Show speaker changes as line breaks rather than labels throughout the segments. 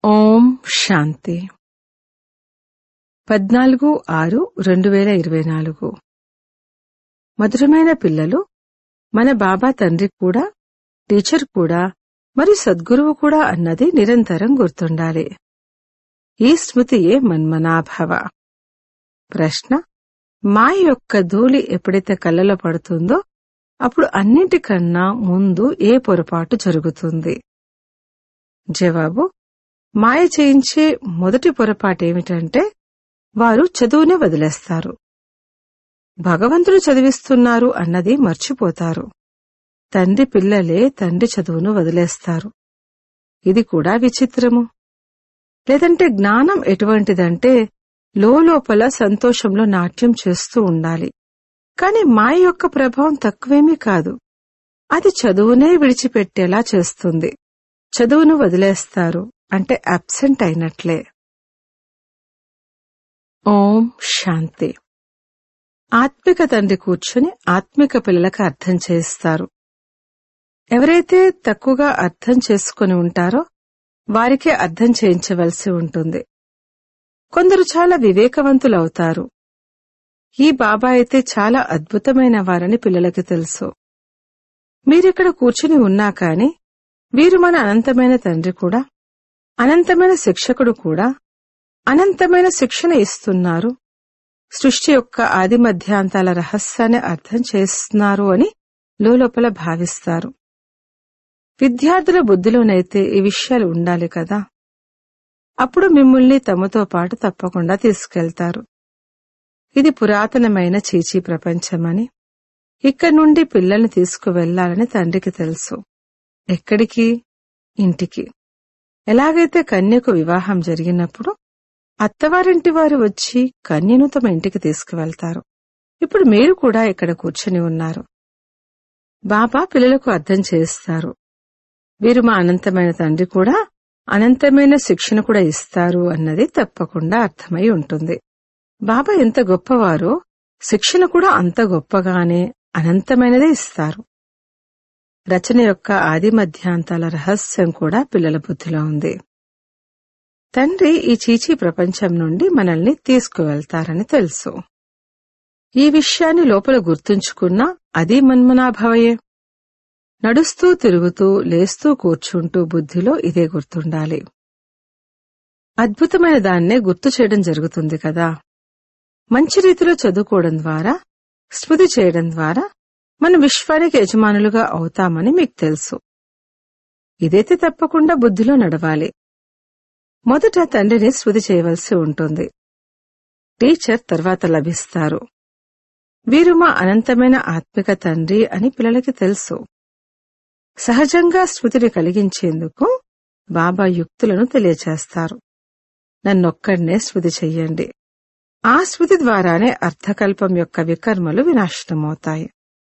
ఓం శాంతి పద్నాలుగు ఆరు రెండు వేల ఇరవై నాలుగు మధురమైన పిల్లలు మన బాబా తండ్రి కూడా టీచర్ కూడా మరి సద్గురువు కూడా అన్నది నిరంతరం గుర్తుండాలి ఈ స్మృతియే మన్మనాభవ ప్రశ్న మాయ యొక్క ధూళి ఎప్పుడైతే కళ్ళలో పడుతుందో అప్పుడు అన్నింటికన్నా ముందు ఏ పొరపాటు జరుగుతుంది జవాబు మాయ చేయించే మొదటి పొరపాటు ఏమిటంటే వారు చదువునే వదిలేస్తారు భగవంతుడు చదివిస్తున్నారు అన్నది మర్చిపోతారు తండ్రి పిల్లలే తండ్రి చదువును వదిలేస్తారు ఇది కూడా విచిత్రము లేదంటే జ్ఞానం ఎటువంటిదంటే లోపల సంతోషంలో నాట్యం చేస్తూ ఉండాలి కాని మాయ యొక్క ప్రభావం తక్కువేమీ కాదు అది చదువునే విడిచిపెట్టేలా చేస్తుంది చదువును వదిలేస్తారు అంటే అబ్సెంట్ అయినట్లే ఓం శాంతి ఆత్మిక తండ్రి కూర్చుని ఆత్మిక పిల్లలకు అర్థం చేస్తారు ఎవరైతే తక్కువగా అర్థం చేసుకుని ఉంటారో వారికే అర్థం చేయించవలసి ఉంటుంది కొందరు చాలా వివేకవంతులవుతారు ఈ బాబా అయితే చాలా అద్భుతమైన వారని పిల్లలకి తెలుసు మీరిక్కడ కూర్చుని ఉన్నా కాని వీరు మన అనంతమైన తండ్రి కూడా అనంతమైన శిక్షకుడు కూడా అనంతమైన శిక్షణ ఇస్తున్నారు సృష్టి యొక్క ఆది మధ్యాంతాల రహస్యాన్ని అర్థం చేస్తున్నారు అని లోపల భావిస్తారు విద్యార్థుల బుద్ధిలోనైతే ఈ విషయాలు ఉండాలి కదా అప్పుడు మిమ్మల్ని తమతో పాటు తప్పకుండా తీసుకెళ్తారు ఇది పురాతనమైన చీచీ ప్రపంచమని ఇక్కడి నుండి పిల్లల్ని తీసుకువెళ్లాలని తండ్రికి తెలుసు ఎక్కడికి ఇంటికి ఎలాగైతే కన్యకు వివాహం జరిగినప్పుడు అత్తవారింటి వారు వచ్చి కన్యను తమ ఇంటికి తీసుకువెళ్తారు ఇప్పుడు మీరు కూడా ఇక్కడ కూర్చుని ఉన్నారు బాబా పిల్లలకు అర్థం చేస్తారు వీరు మా అనంతమైన తండ్రి కూడా అనంతమైన శిక్షణ కూడా ఇస్తారు అన్నది తప్పకుండా అర్థమై ఉంటుంది బాబా ఎంత గొప్పవారో శిక్షణ కూడా అంత గొప్పగానే అనంతమైనదే ఇస్తారు రచన యొక్క ఆది మధ్యాంతాల రహస్యం కూడా పిల్లల బుద్ధిలో ఉంది తండ్రి ఈ చీచీ ప్రపంచం నుండి మనల్ని తీసుకువెళ్తారని తెలుసు ఈ విషయాన్ని లోపల గుర్తుంచుకున్నా అది మన్మనాభవయే నడుస్తూ తిరుగుతూ లేస్తూ కూర్చుంటూ బుద్ధిలో ఇదే గుర్తుండాలి అద్భుతమైన దాన్నే గుర్తు చేయడం జరుగుతుంది కదా మంచి రీతిలో చదువుకోవడం ద్వారా స్మృతి చేయడం ద్వారా మన విశ్వానికి యజమానులుగా అవుతామని మీకు తెలుసు ఇదైతే తప్పకుండా బుద్ధిలో నడవాలి మొదట తండ్రిని స్మృతి చేయవలసి ఉంటుంది టీచర్ తర్వాత లభిస్తారు వీరు మా అనంతమైన ఆత్మిక తండ్రి అని పిల్లలకి తెలుసు సహజంగా స్మృతిని కలిగించేందుకు బాబా యుక్తులను తెలియచేస్తారు నన్నొక్కడినే స్మృతి చెయ్యండి ఆ స్మృతి ద్వారానే అర్థకల్పం యొక్క వికర్మలు వినాశనమవుతాయి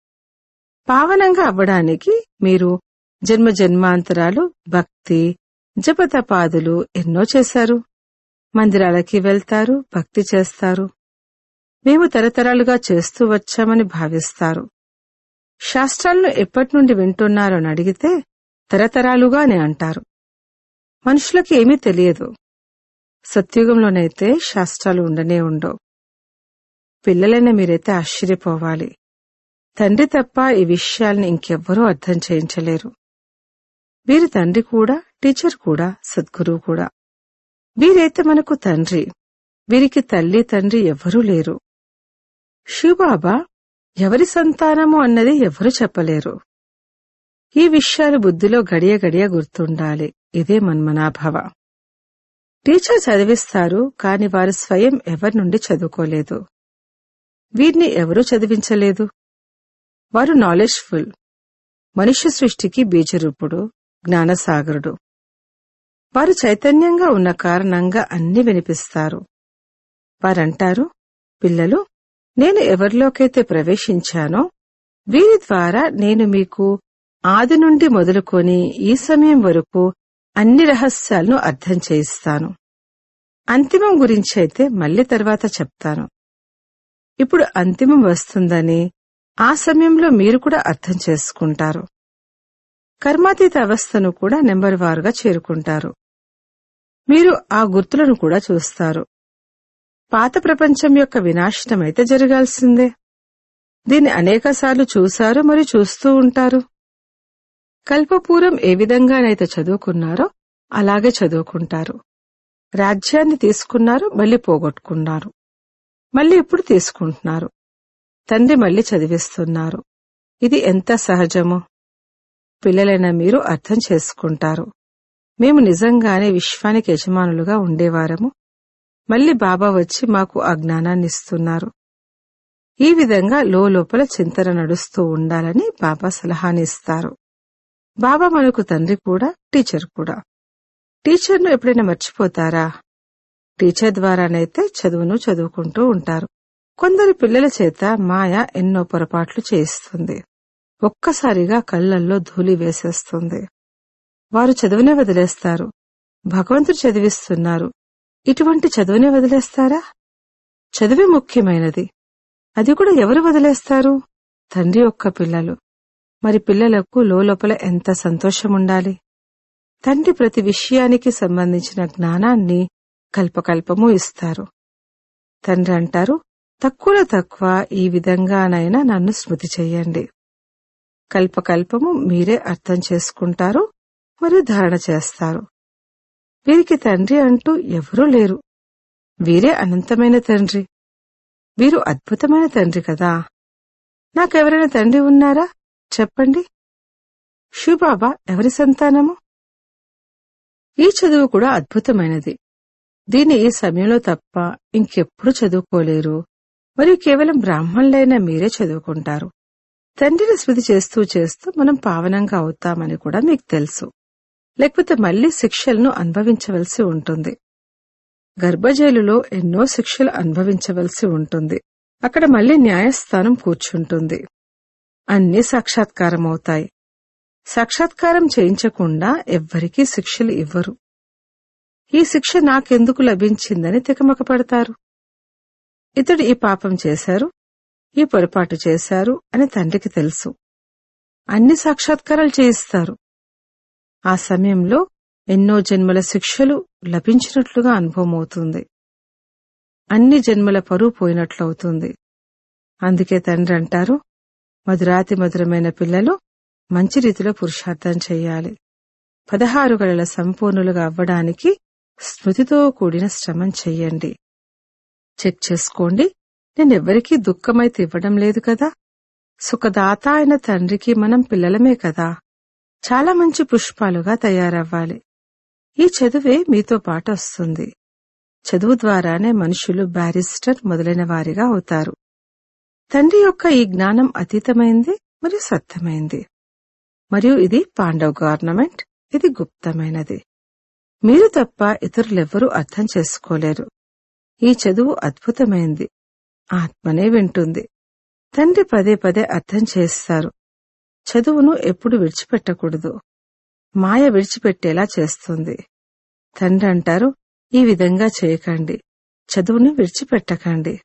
పావనంగా అవ్వడానికి మీరు జన్మ జన్మాంతరాలు భక్తి జపతపాదులు ఎన్నో చేశారు మందిరాలకి వెళ్తారు భక్తి చేస్తారు మేము తరతరాలుగా చేస్తూ వచ్చామని భావిస్తారు శాస్త్రాలను ఎప్పటి నుండి వింటున్నారో అని అడిగితే తరతరాలుగానే అంటారు మనుషులకి ఏమీ తెలియదు సత్యుగంలోనైతే శాస్త్రాలు ఉండనే ఉండవు పిల్లలైన మీరైతే ఆశ్చర్యపోవాలి తండ్రి తప్ప ఈ విషయాల్ని ఇంకెవ్వరూ అర్థం చేయించలేరు వీరి తండ్రి కూడా టీచర్ కూడా సద్గురువు కూడా వీరైతే మనకు తండ్రి వీరికి తల్లి తండ్రి ఎవరూ లేరు శివబాబా ఎవరి సంతానము అన్నది ఎవరు చెప్పలేరు ఈ విషయాలు బుద్ధిలో గడియ గడియ గుర్తుండాలి ఇదే మన్మనాభవ టీచర్ చదివిస్తారు కాని వారు స్వయం ఎవరి నుండి చదువుకోలేదు వీరిని ఎవరూ చదివించలేదు వారు నాలెడ్జ్ఫుల్ మనుష్య సృష్టికి బీజరూపుడు జ్ఞానసాగరుడు వారు చైతన్యంగా ఉన్న కారణంగా అన్ని వినిపిస్తారు వారంటారు పిల్లలు నేను ఎవరిలోకైతే ప్రవేశించానో వీరి ద్వారా నేను మీకు ఆది నుండి మొదలుకొని ఈ సమయం వరకు అన్ని రహస్యాలను అర్థం చేయిస్తాను అంతిమం గురించి అయితే మళ్ళీ తర్వాత చెప్తాను ఇప్పుడు అంతిమం వస్తుందని ఆ సమయంలో మీరు కూడా అర్థం చేసుకుంటారు కర్మాతీత అవస్థను కూడా నెంబర్ వారుగా చేరుకుంటారు మీరు ఆ గుర్తులను కూడా చూస్తారు పాత ప్రపంచం యొక్క వినాశనం అయితే జరగాల్సిందే దీన్ని అనేకసార్లు చూశారు మరియు చూస్తూ ఉంటారు కల్పపూరం ఏ విధంగానైతే చదువుకున్నారో అలాగే చదువుకుంటారు రాజ్యాన్ని తీసుకున్నారు మళ్ళీ పోగొట్టుకున్నారు మళ్ళీ ఇప్పుడు తీసుకుంటున్నారు తండ్రి మళ్ళీ చదివిస్తున్నారు ఇది ఎంత సహజమో పిల్లలైన మీరు అర్థం చేసుకుంటారు మేము నిజంగానే విశ్వానికి యజమానులుగా ఉండేవారము మళ్ళీ బాబా వచ్చి మాకు ఆ జ్ఞానాన్ని ఇస్తున్నారు ఈ విధంగా లోపల చింతన నడుస్తూ ఉండాలని బాబా సలహాని ఇస్తారు బాబా మనకు తండ్రి కూడా టీచర్ కూడా టీచర్ను ఎప్పుడైనా మర్చిపోతారా టీచర్ ద్వారానైతే చదువును చదువుకుంటూ ఉంటారు కొందరు పిల్లల చేత మాయ ఎన్నో పొరపాట్లు చేయిస్తుంది ఒక్కసారిగా కళ్ళల్లో ధూళి వేసేస్తుంది వారు చదువునే వదిలేస్తారు భగవంతుడు చదివిస్తున్నారు ఇటువంటి చదువునే వదిలేస్తారా చదువే ముఖ్యమైనది అది కూడా ఎవరు వదిలేస్తారు తండ్రి యొక్క పిల్లలు మరి పిల్లలకు లోపల ఎంత సంతోషం ఉండాలి తండ్రి ప్రతి విషయానికి సంబంధించిన జ్ఞానాన్ని కల్పకల్పము ఇస్తారు తండ్రి అంటారు తక్కువలో తక్కువ ఈ విధంగానైనా నన్ను స్మృతి చెయ్యండి కల్పకల్పము మీరే అర్థం చేసుకుంటారు మరియు ధారణ చేస్తారు వీరికి తండ్రి అంటూ ఎవరూ లేరు వీరే అనంతమైన తండ్రి వీరు అద్భుతమైన తండ్రి కదా నాకెవరైనా తండ్రి ఉన్నారా చెప్పండి షూబాబా ఎవరి సంతానము ఈ చదువు కూడా అద్భుతమైనది దీన్ని ఈ సమయంలో తప్ప ఇంకెప్పుడు చదువుకోలేరు మరియు కేవలం బ్రాహ్మణులైన మీరే చదువుకుంటారు తండ్రిని స్మృతి చేస్తూ చేస్తూ మనం పావనంగా అవుతామని కూడా మీకు తెలుసు లేకపోతే మళ్లీ శిక్షలను అనుభవించవలసి ఉంటుంది గర్భజైలులో ఎన్నో శిక్షలు అనుభవించవలసి ఉంటుంది అక్కడ మళ్లీ న్యాయస్థానం కూర్చుంటుంది అన్నీ సాక్షాత్కారం అవుతాయి సాక్షాత్కారం చేయించకుండా ఎవ్వరికీ శిక్షలు ఇవ్వరు ఈ శిక్ష నాకెందుకు లభించిందని తికమక పడతారు ఇతడు ఈ పాపం చేశారు ఈ పొరపాటు చేశారు అని తండ్రికి తెలుసు అన్ని సాక్షాత్కారాలు చేయిస్తారు ఆ సమయంలో ఎన్నో జన్మల శిక్షలు లభించినట్లుగా అనుభవమవుతుంది అన్ని జన్మల పరువు పోయినట్లవుతుంది అందుకే తండ్రి అంటారు మధురాతి మధురమైన పిల్లలు మంచి రీతిలో పురుషార్థం చెయ్యాలి పదహారు గడల సంపూర్ణులుగా అవ్వడానికి స్మృతితో కూడిన శ్రమం చెయ్యండి చెక్ చేసుకోండి నేనెవ్వరికీ దుఃఖమైతే ఇవ్వడం లేదు కదా సుఖదాత అయిన తండ్రికి మనం పిల్లలమే కదా చాలా మంచి పుష్పాలుగా తయారవ్వాలి ఈ చదువే మీతో పాటు వస్తుంది చదువు ద్వారానే మనుషులు బ్యారిస్టర్ మొదలైన వారిగా అవుతారు తండ్రి యొక్క ఈ జ్ఞానం అతీతమైంది మరియు సత్యమైంది మరియు ఇది పాండవ్ గవర్నమెంట్ ఇది గుప్తమైనది మీరు తప్ప ఇతరులెవ్వరూ అర్థం చేసుకోలేరు ఈ చదువు అద్భుతమైంది ఆత్మనే వింటుంది తండ్రి పదే పదే అర్థం చేస్తారు చదువును ఎప్పుడు విడిచిపెట్టకూడదు మాయ విడిచిపెట్టేలా చేస్తుంది తండ్రి అంటారు ఈ విధంగా చేయకండి చదువును విడిచిపెట్టకండి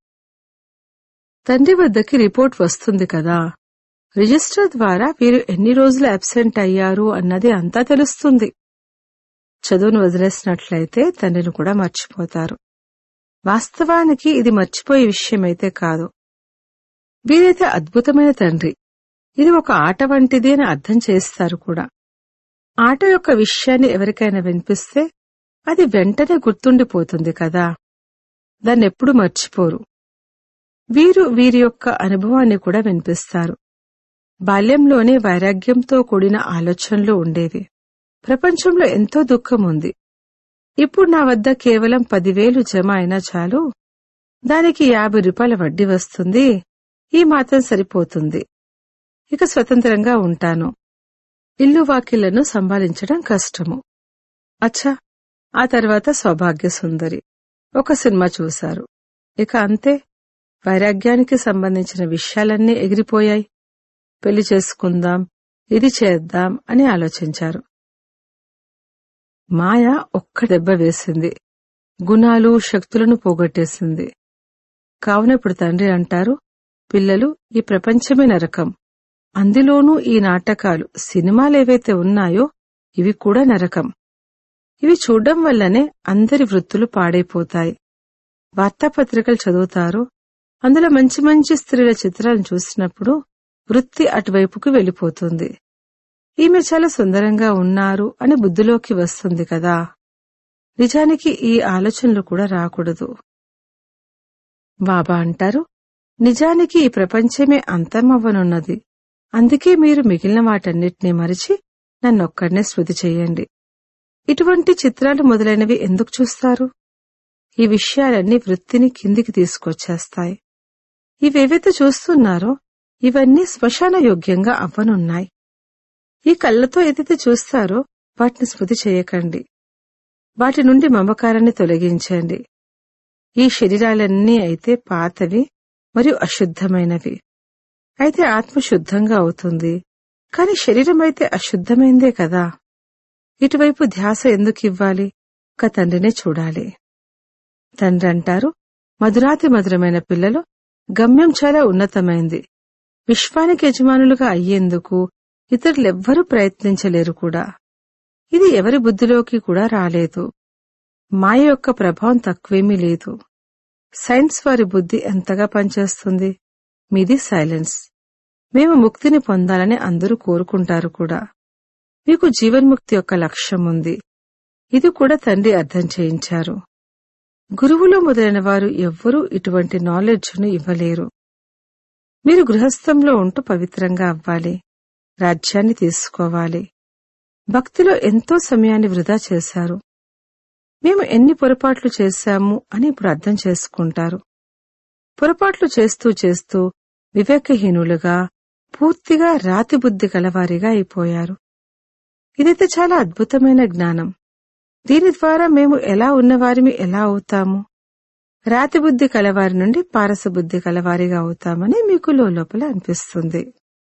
తండ్రి వద్దకి రిపోర్ట్ వస్తుంది కదా రిజిస్టర్ ద్వారా వీరు ఎన్ని రోజులు అబ్సెంట్ అయ్యారు అన్నది అంతా తెలుస్తుంది చదువును వదిలేసినట్లయితే తండ్రిని కూడా మర్చిపోతారు వాస్తవానికి ఇది మర్చిపోయే విషయమైతే కాదు వీరైతే అద్భుతమైన తండ్రి ఇది ఒక ఆట వంటిది అని అర్థం చేస్తారు కూడా ఆట యొక్క విషయాన్ని ఎవరికైనా వినిపిస్తే అది వెంటనే గుర్తుండిపోతుంది కదా దాన్నెప్పుడు మర్చిపోరు వీరు వీరి యొక్క అనుభవాన్ని కూడా వినిపిస్తారు బాల్యంలోనే వైరాగ్యంతో కూడిన ఆలోచనలు ఉండేవి ప్రపంచంలో ఎంతో దుఃఖం ఉంది ఇప్పుడు నా వద్ద కేవలం పదివేలు జమ అయినా చాలు దానికి యాభై రూపాయల వడ్డీ వస్తుంది ఈ మాత్రం సరిపోతుంది ఇక స్వతంత్రంగా ఉంటాను ఇల్లు వాకిళ్లను సంభాళించడం కష్టము అచ్చా ఆ తర్వాత సౌభాగ్య సుందరి ఒక సినిమా చూశారు ఇక అంతే వైరాగ్యానికి సంబంధించిన విషయాలన్నీ ఎగిరిపోయాయి పెళ్లి చేసుకుందాం ఇది చేద్దాం అని ఆలోచించారు మాయ ఒక్క దెబ్బ వేసింది గుణాలు శక్తులను పోగొట్టేసింది కావున ఇప్పుడు తండ్రి అంటారు పిల్లలు ఈ ప్రపంచమే నరకం అందులోనూ ఈ నాటకాలు సినిమాలేవైతే ఉన్నాయో ఇవి కూడా నరకం ఇవి చూడడం వల్లనే అందరి వృత్తులు పాడైపోతాయి వార్తాపత్రికలు చదువుతారు అందులో మంచి మంచి స్త్రీల చిత్రాలను చూసినప్పుడు వృత్తి అటువైపుకు వెళ్ళిపోతుంది ఈమె చాలా సుందరంగా ఉన్నారు అని బుద్ధిలోకి వస్తుంది కదా నిజానికి ఈ ఆలోచనలు కూడా రాకూడదు బాబా అంటారు నిజానికి ఈ ప్రపంచమే అంతమవ్వనున్నది అందుకే మీరు మిగిలిన వాటన్నిటినీ మరిచి నన్నొక్కడనే స్మృతి చెయ్యండి ఇటువంటి చిత్రాలు మొదలైనవి ఎందుకు చూస్తారు ఈ విషయాలన్నీ వృత్తిని కిందికి తీసుకొచ్చేస్తాయి ఇవేవైతే చూస్తున్నారో ఇవన్నీ శ్మశాన యోగ్యంగా అవ్వనున్నాయి ఈ కళ్ళతో ఏదైతే చూస్తారో వాటిని స్మృతి చేయకండి వాటి నుండి మమకారాన్ని తొలగించండి ఈ శరీరాలన్నీ అయితే పాతవి మరియు అశుద్ధమైనవి అయితే ఆత్మ శుద్ధంగా అవుతుంది కాని శరీరం అయితే అశుద్ధమైందే కదా ఇటువైపు ధ్యాస ఎందుకు ఇవ్వాలి ఒక తండ్రినే చూడాలి తండ్రి అంటారు మధురాతి మధురమైన పిల్లలు గమ్యం చాలా ఉన్నతమైంది విశ్వానికి యజమానులుగా అయ్యేందుకు ఇతరులెవ్వరూ ప్రయత్నించలేరు కూడా ఇది ఎవరి బుద్ధిలోకి కూడా రాలేదు మాయ యొక్క ప్రభావం తక్కువేమీ లేదు సైన్స్ వారి బుద్ధి ఎంతగా పనిచేస్తుంది మీది సైలెన్స్ మేము ముక్తిని పొందాలని అందరూ కోరుకుంటారు కూడా మీకు జీవన్ముక్తి యొక్క లక్ష్యం ఉంది ఇది కూడా తండ్రి అర్థం చేయించారు గురువులు మొదలైన వారు ఎవ్వరూ ఇటువంటి నాలెడ్జ్ను ఇవ్వలేరు మీరు గృహస్థంలో ఉంటూ పవిత్రంగా అవ్వాలి రాజ్యాన్ని తీసుకోవాలి భక్తిలో ఎంతో సమయాన్ని వృధా చేశారు మేము ఎన్ని పొరపాట్లు చేశాము అని ఇప్పుడు అర్థం చేసుకుంటారు పొరపాట్లు చేస్తూ చేస్తూ వివేకహీనులుగా పూర్తిగా రాతి బుద్ధి గలవారిగా అయిపోయారు ఇదైతే చాలా అద్భుతమైన జ్ఞానం దీని ద్వారా మేము ఎలా ఉన్నవారిమి ఎలా అవుతాము రాతి బుద్ధి కలవారి నుండి పారస బుద్ధి కలవారిగా అవుతామని మీకు లోపల అనిపిస్తుంది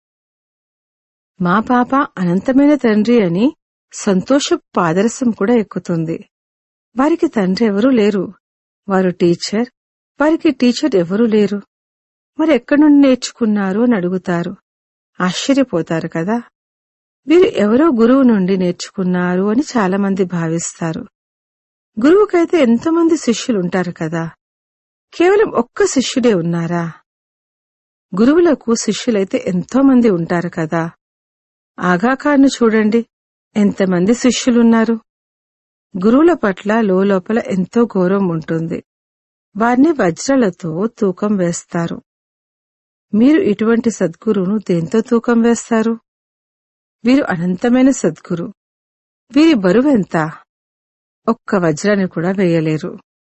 మా పాప అనంతమైన తండ్రి అని సంతోష పాదరసం కూడా ఎక్కుతుంది వారికి తండ్రి ఎవరూ లేరు వారు టీచర్ వారికి టీచర్ ఎవరూ లేరు మరి ఎక్కడి నుండి నేర్చుకున్నారు అని అడుగుతారు ఆశ్చర్యపోతారు కదా వీరు ఎవరో గురువు నుండి నేర్చుకున్నారు అని చాలా మంది భావిస్తారు గురువుకైతే ఎంతోమంది శిష్యులుంటారు కదా కేవలం ఒక్క శిష్యుడే ఉన్నారా గురువులకు శిష్యులైతే ఎంతో మంది ఉంటారు కదా ఆగాకాన్ని చూడండి ఎంతమంది శిష్యులున్నారు గురువుల పట్ల లోపల ఎంతో గౌరవం ఉంటుంది వారిని వజ్రాలతో తూకం వేస్తారు మీరు ఇటువంటి సద్గురువును దేంతో తూకం వేస్తారు వీరు అనంతమైన సద్గురు వీరి బరువెంత ఒక్క వజ్రాన్ని కూడా వేయలేరు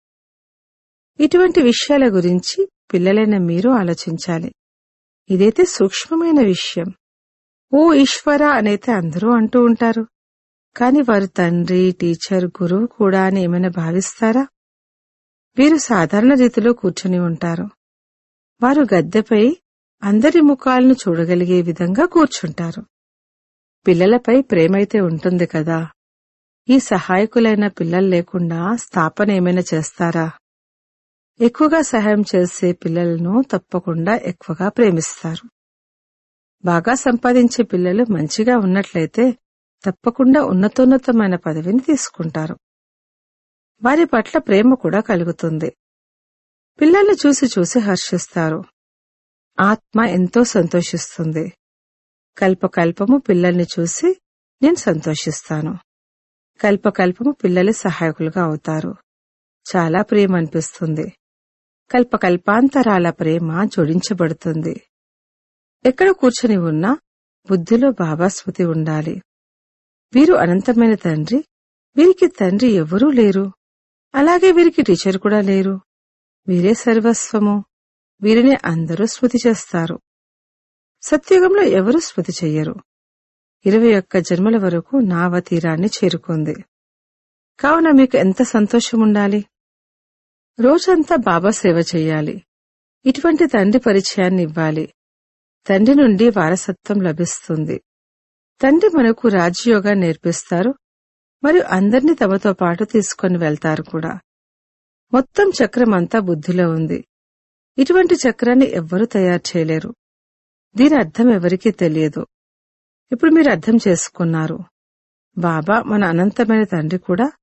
ఇటువంటి విషయాల గురించి పిల్లలైన మీరు ఆలోచించాలి ఇదైతే సూక్ష్మమైన విషయం ఓ ఈశ్వర అనైతే అందరూ అంటూ ఉంటారు కాని వారు తండ్రి టీచర్ గురువు కూడా అని ఏమైనా భావిస్తారా వీరు సాధారణ రీతిలో కూర్చుని ఉంటారు వారు గద్దెపై అందరి ముఖాలను చూడగలిగే విధంగా కూర్చుంటారు పిల్లలపై ప్రేమైతే ఉంటుంది కదా ఈ సహాయకులైన పిల్లలు లేకుండా స్థాపన ఏమైనా చేస్తారా ఎక్కువగా సహాయం చేసే పిల్లలను తప్పకుండా ఎక్కువగా ప్రేమిస్తారు బాగా సంపాదించే పిల్లలు మంచిగా ఉన్నట్లయితే తప్పకుండా ఉన్నతోన్నతమైన పదవిని తీసుకుంటారు వారి పట్ల ప్రేమ కూడా కలుగుతుంది పిల్లల్ని చూసి చూసి హర్షిస్తారు ఆత్మ ఎంతో సంతోషిస్తుంది కల్పకల్పము పిల్లల్ని చూసి నేను సంతోషిస్తాను కల్పకల్పము పిల్లలు సహాయకులుగా అవుతారు చాలా ప్రేమ అనిపిస్తుంది కల్పకల్పాంతరాల ప్రేమ జోడించబడుతుంది ఎక్కడ కూర్చొని ఉన్నా బుద్ధిలో బాబా స్మృతి ఉండాలి వీరు అనంతమైన తండ్రి వీరికి తండ్రి ఎవరూ లేరు అలాగే వీరికి టీచర్ కూడా లేరు వీరే సర్వస్వము వీరిని అందరూ స్మృతి చేస్తారు సత్యుగంలో ఎవరూ స్మృతి చెయ్యరు ఇరవై ఒక్క జన్మల వరకు నావ తీరాన్ని చేరుకుంది కావున మీకు ఎంత సంతోషం ఉండాలి రోజంతా బాబా సేవ చెయ్యాలి ఇటువంటి తండ్రి పరిచయాన్ని ఇవ్వాలి తండ్రి నుండి వారసత్వం లభిస్తుంది తండ్రి మనకు రాజయోగా నేర్పిస్తారు మరియు అందర్నీ తమతో పాటు తీసుకొని వెళ్తారు కూడా మొత్తం చక్రం అంతా బుద్ధిలో ఉంది ఇటువంటి చక్రాన్ని ఎవ్వరూ తయారు చేయలేరు దీని అర్థం ఎవరికీ తెలియదు ఇప్పుడు మీరు అర్థం చేసుకున్నారు బాబా మన అనంతమైన తండ్రి కూడా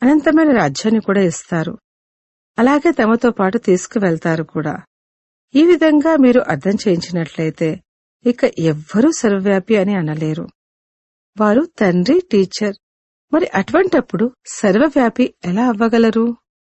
అనంతమైన రాజ్యాన్ని కూడా ఇస్తారు అలాగే తమతో పాటు తీసుకువెళ్తారు కూడా ఈ విధంగా మీరు అర్థం చేయించినట్లయితే ఇక ఎవ్వరూ సర్వవ్యాపి అని అనలేరు వారు తండ్రి టీచర్ మరి అటువంటప్పుడు సర్వవ్యాపి ఎలా అవ్వగలరు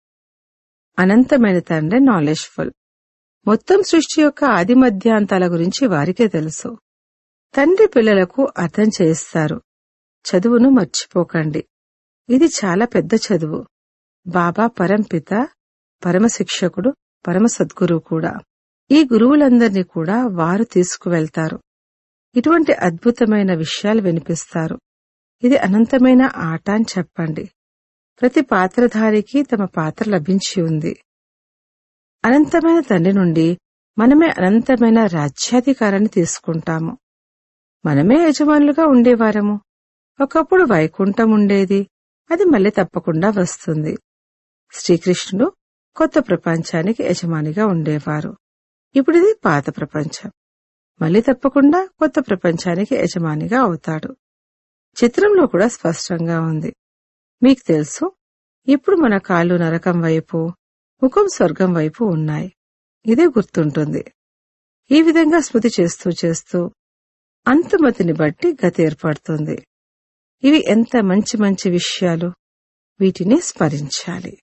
అనంతమైన తండ్రి నాలెడ్జ్ఫుల్ మొత్తం సృష్టి యొక్క ఆది మధ్యాంతాల గురించి వారికే తెలుసు తండ్రి పిల్లలకు అర్థం చేయిస్తారు చదువును మర్చిపోకండి ఇది చాలా పెద్ద చదువు బాబా పరంపిత పరమ శిక్షకుడు పరమ సద్గురువు కూడా ఈ గురువులందరినీ కూడా వారు తీసుకువెళ్తారు ఇటువంటి అద్భుతమైన విషయాలు వినిపిస్తారు ఇది అనంతమైన ఆట అని చెప్పండి ప్రతి పాత్రధారికి తమ పాత్ర లభించి ఉంది అనంతమైన తండ్రి నుండి మనమే అనంతమైన రాజ్యాధికారాన్ని తీసుకుంటాము మనమే యజమానులుగా ఉండేవారము ఒకప్పుడు వైకుంఠం ఉండేది అది మళ్ళీ తప్పకుండా వస్తుంది శ్రీకృష్ణుడు కొత్త ప్రపంచానికి యజమానిగా ఉండేవారు ఇప్పుడు ఇది పాత ప్రపంచం మళ్ళీ తప్పకుండా కొత్త ప్రపంచానికి యజమానిగా అవుతాడు చిత్రంలో కూడా స్పష్టంగా ఉంది మీకు తెలుసు ఇప్పుడు మన కాళ్ళు నరకం వైపు ముఖం స్వర్గం వైపు ఉన్నాయి ఇదే గుర్తుంటుంది ఈ విధంగా స్మృతి చేస్తూ చేస్తూ అంతమతిని బట్టి గతి ఏర్పడుతుంది ఇవి ఎంత మంచి మంచి విషయాలు వీటిని స్మరించాలి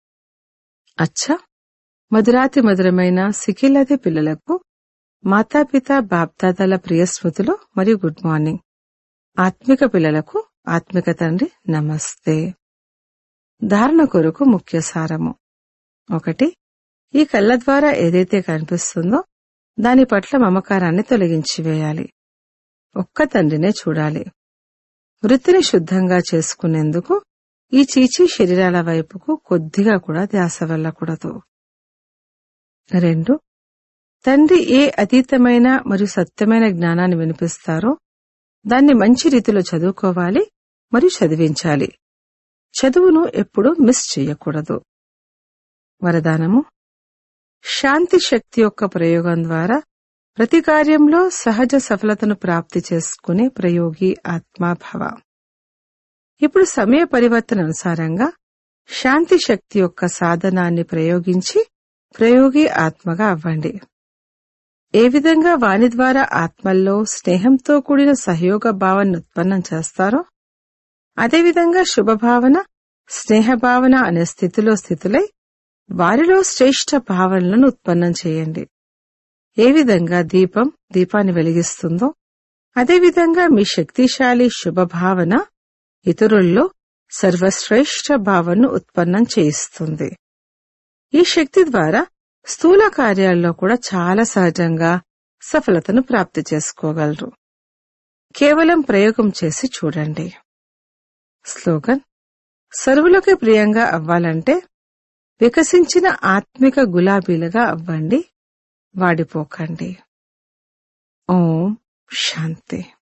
అచ్చా మధురాతి మధురమైన సికిల్లది పిల్లలకు మాతాపిత బాప్దాదాల ప్రియ స్మృతులు మరియు గుడ్ మార్నింగ్ ఆత్మిక పిల్లలకు ఆత్మిక తండ్రి నమస్తే ధారణ కొరకు ముఖ్య సారము ఒకటి ఈ కళ్ళ ద్వారా ఏదైతే కనిపిస్తుందో దాని పట్ల మమకారాన్ని తొలగించి వేయాలి ఒక్క తండ్రినే చూడాలి వృత్తిని శుద్ధంగా చేసుకునేందుకు ఈ చీచీ శరీరాల వైపుకు కొద్దిగా కూడా ధ్యాస వెళ్ళకూడదు రెండు తండ్రి ఏ అతీతమైన మరియు సత్యమైన జ్ఞానాన్ని వినిపిస్తారో దాన్ని మంచి రీతిలో చదువుకోవాలి మరియు చదివించాలి చదువును ఎప్పుడూ మిస్ చేయకూడదు వరదానము శాంతి శక్తి యొక్క ప్రయోగం ద్వారా ప్రతి కార్యంలో సహజ సఫలతను ప్రాప్తి చేసుకునే ప్రయోగి ఆత్మాభవ ఇప్పుడు సమయ పరివర్తన అనుసారంగా శాంతి శక్తి యొక్క సాధనాన్ని ప్రయోగించి ప్రయోగి ఆత్మగా అవ్వండి ఏ విధంగా వాని ద్వారా ఆత్మల్లో స్నేహంతో కూడిన సహయోగ భావాన్ని ఉత్పన్నం చేస్తారో అదేవిధంగా శుభభావన స్నేహభావన అనే స్థితిలో స్థితులై వారిలో శ్రేష్ఠ భావనలను ఉత్పన్నం చేయండి ఏ విధంగా దీపం దీపాన్ని వెలిగిస్తుందో అదేవిధంగా మీ శక్తిశాలి శుభభావన ఇతరుల్లో సర్వశ్రేష్ఠ భావనను ఉత్పన్నం చేయిస్తుంది ఈ శక్తి ద్వారా స్థూల కార్యాల్లో కూడా చాలా సహజంగా సఫలతను ప్రాప్తి చేసుకోగలరు కేవలం ప్రయోగం చేసి చూడండి స్లోగన్ సర్వులకి ప్రియంగా అవ్వాలంటే వికసించిన ఆత్మిక గులాబీలుగా అవ్వండి వాడిపోకండి ఓం శాంతి